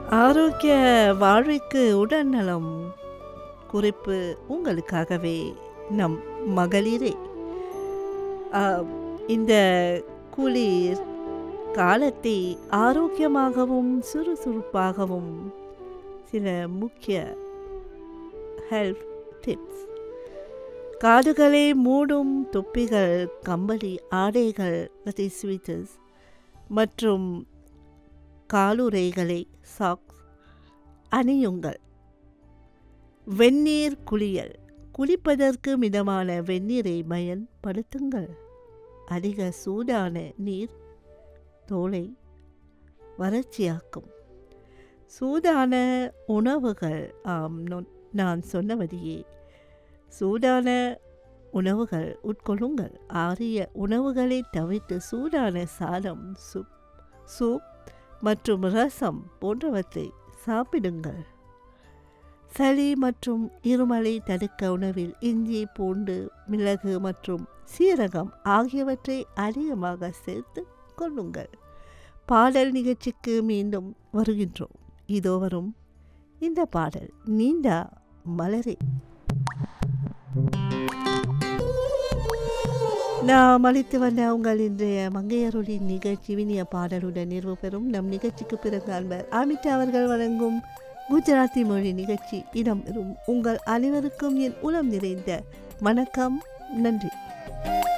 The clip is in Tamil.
ஆரோக்கிய வாழ்விற்கு உடல்நலம் குறிப்பு உங்களுக்காகவே நம் மகளிரே ஆ, இந்த குளிர் காலத்தை ஆரோக்கியமாகவும் சுறுசுறுப்பாகவும் சில முக்கிய ஹெல்த் டிப்ஸ் காதுகளை மூடும் தொப்பிகள் கம்பளி ஆடைகள் ஸ்வீட்டர்ஸ் மற்றும் காலுறைகளை சாக்ஸ் அணியுங்கள் வெந்நீர் குளியல் குளிப்பதற்கு மிதமான வெந்நீரை பயன்படுத்துங்கள் அதிக சூடான நீர் தோலை வறட்சியாக்கும் சூடான உணவுகள் ஆம் நொ- நான் சொன்னபடியே சூடான உணவுகள் உட்கொள்ளுங்கள் ஆறிய உணவுகளை தவிர்த்து சூடான சாதம் சூப் சூப் மற்றும் ரசம் போன்றவற்றை சாப்பிடுங்கள் சளி மற்றும் இருமலை தடுக்க உணவில் இஞ்சி பூண்டு மிளகு மற்றும் சீரகம் ஆகியவற்றை அதிகமாக சேர்த்து கொள்ளுங்கள் பாடல் நிகழ்ச்சிக்கு மீண்டும் வருகின்றோம் இதோ வரும் இந்த பாடல் நீண்டா மலரே நாம் அளித்து வந்த உங்கள் இன்றைய மங்கையருளின் நிகழ்ச்சி வினிய பாடலுடன் நிறைவு பெறும் நம் நிகழ்ச்சிக்கு பிறகு அன்பர் அமிதா அவர்கள் வழங்கும் குஜராத்தி மொழி நிகழ்ச்சி இடம்பெறும் உங்கள் அனைவருக்கும் என் உளம் நிறைந்த வணக்கம் நன்றி